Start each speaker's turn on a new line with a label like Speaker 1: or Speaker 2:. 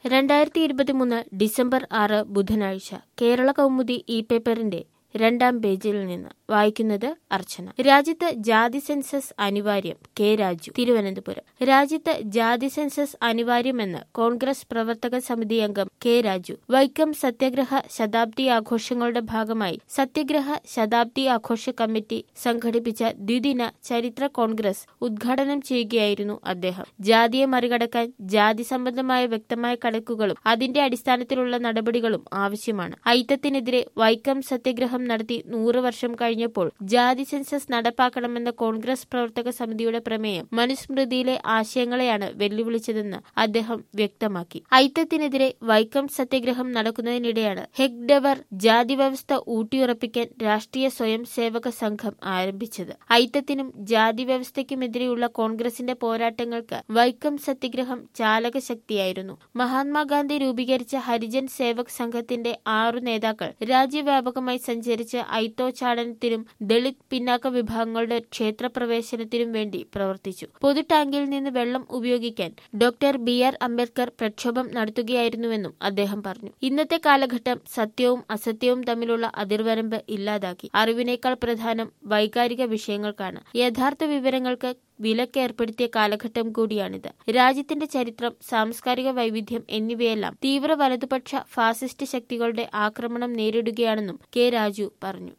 Speaker 1: രണ്ടായിരത്തി ഇരുപത്തിമൂന്ന് ഡിസംബർ ആറ് ബുധനാഴ്ച കേരള കൗമുദി ഇ പേപ്പറിന്റെ രണ്ടാം പേജിൽ നിന്ന് വായിക്കുന്നത് അർച്ചന രാജ്യത്ത് ജാതി സെൻസസ് അനിവാര്യം കെ രാജു തിരുവനന്തപുരം രാജ്യത്ത് ജാതി സെൻസസ് അനിവാര്യമെന്ന് കോൺഗ്രസ് പ്രവർത്തക സമിതി അംഗം കെ രാജു വൈക്കം സത്യഗ്രഹ ശതാബ്ദി ആഘോഷങ്ങളുടെ ഭാഗമായി സത്യഗ്രഹ ശതാബ്ദി ആഘോഷ കമ്മിറ്റി സംഘടിപ്പിച്ച ദ്വിദിന ചരിത്ര കോൺഗ്രസ് ഉദ്ഘാടനം ചെയ്യുകയായിരുന്നു അദ്ദേഹം ജാതിയെ മറികടക്കാൻ ജാതി സംബന്ധമായ വ്യക്തമായ കണക്കുകളും അതിന്റെ അടിസ്ഥാനത്തിലുള്ള നടപടികളും ആവശ്യമാണ് ഐത്തത്തിനെതിരെ വൈക്കം സത്യഗ്രഹം നടത്തി നൂറ് വർഷം കഴിഞ്ഞപ്പോൾ ജാതി സെൻസസ് നടപ്പാക്കണമെന്ന കോൺഗ്രസ് പ്രവർത്തക സമിതിയുടെ പ്രമേയം മനുസ്മൃതിയിലെ ആശയങ്ങളെയാണ് വെല്ലുവിളിച്ചതെന്ന് അദ്ദേഹം വ്യക്തമാക്കി ഐത്തത്തിനെതിരെ വൈക്കം സത്യഗ്രഹം നടക്കുന്നതിനിടെയാണ് ഹെഗ്ഡവർ ജാതി വ്യവസ്ഥ ഊട്ടിയുറപ്പിക്കാൻ രാഷ്ട്രീയ സ്വയം സേവക സംഘം ആരംഭിച്ചത് ഐത്തത്തിനും ജാതി വ്യവസ്ഥയ്ക്കുമെതിരെയുള്ള കോൺഗ്രസിന്റെ പോരാട്ടങ്ങൾക്ക് വൈക്കം സത്യഗ്രഹം ചാലകശക്തിയായിരുന്നു മഹാത്മാഗാന്ധി രൂപീകരിച്ച ഹരിജൻ സേവക് സംഘത്തിന്റെ ആറു നേതാക്കൾ രാജ്യവ്യാപകമായി സഞ്ചരിച്ച് ഐത്തോച്ചാടനത്തിനും ദളിത് പിന്നാക്ക വിഭാഗങ്ങളുടെ ക്ഷേത്രപ്രവേശനത്തിനും വേണ്ടി പ്രവർത്തിച്ചു പൊതു ടാങ്കിൽ നിന്ന് വെള്ളം ഉപയോഗിക്കാൻ ഡോക്ടർ ബി ആർ അംബേദ്കർ പ്രക്ഷോഭം നടത്തുകയായിരുന്നുവെന്നും അദ്ദേഹം പറഞ്ഞു ഇന്നത്തെ കാലഘട്ടം സത്യവും അസത്യവും തമ്മിലുള്ള അതിർവരമ്പ് ഇല്ലാതാക്കി അറിവിനേക്കാൾ പ്രധാനം വൈകാരിക വിഷയങ്ങൾക്കാണ് യഥാർത്ഥ വിവരങ്ങൾക്ക് വിലക്കേർപ്പെടുത്തിയ കാലഘട്ടം കൂടിയാണിത് രാജ്യത്തിന്റെ ചരിത്രം സാംസ്കാരിക വൈവിധ്യം എന്നിവയെല്ലാം തീവ്ര വലതുപക്ഷ ഫാസിസ്റ്റ് ശക്തികളുടെ ആക്രമണം നേരിടുകയാണെന്നും കെ രാജു പറഞ്ഞു